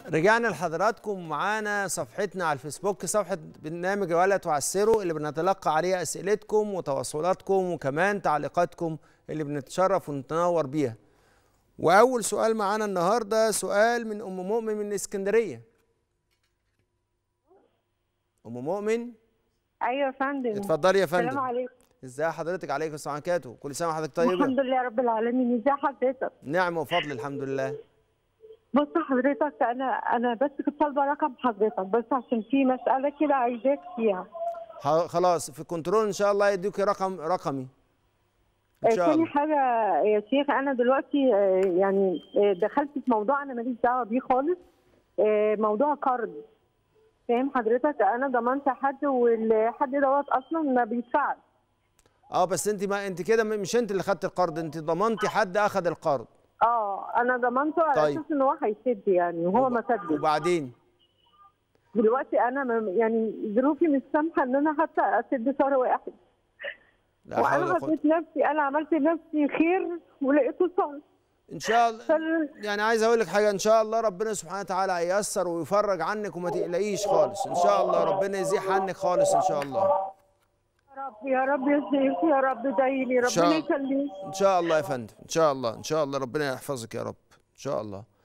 رجعنا لحضراتكم معانا صفحتنا على الفيسبوك صفحة برنامج ولا تعسروا اللي بنتلقى عليها أسئلتكم وتواصلاتكم وكمان تعليقاتكم اللي بنتشرف ونتنور بيها وأول سؤال معانا النهاردة سؤال من أم مؤمن من اسكندرية أم مؤمن ايوه يا فندم اتفضلي يا السلام فندم عليكم ازي حضرتك عليكم السلام عليكم كل سنة وحضرتك طيبة الحمد لله رب العالمين ازي حضرتك نعمة وفضل الحمد لله بص حضرتك انا انا بس كنت طالبه رقم حضرتك بس عشان في مساله كده عايزاك فيها ح- خلاص في كنترول إن شاء الله يديكي رقم رقمي إن آه، شاء تاني الله حاجه يا شيخ انا دلوقتي آه، يعني آه، دخلت في موضوع انا ماليش دعوه بيه خالص آه، موضوع قرض فاهم حضرتك انا ضمنت حد والحد دوت اصلا ما بيدفعش اه بس انت ما انت كده م- مش انت اللي خدت القرض انت ضمنتي حد اخذ القرض اه انا ضمنته على طيب. اساس ان هو هيسد يعني وهو ما سدش وبعدين دلوقتي انا م- يعني ظروفي مش سامحه ان انا حتى اسد شهر واحد لا حول ولا وانا قوة حطيت نفسي انا عملت لنفسي خير ولقيته صار ان شاء الله فال- يعني عايز اقول لك حاجه ان شاء الله ربنا سبحانه وتعالى هييسر ويفرج عنك وما تقلقيش خالص ان شاء الله ربنا يزيح عنك خالص ان شاء الله يا رب يا رب يا شيخ يا رب دايلي شاء ربنا الله. يخليك ان شاء الله يا فندم ان شاء الله ان شاء الله ربنا يحفظك يا رب ان شاء الله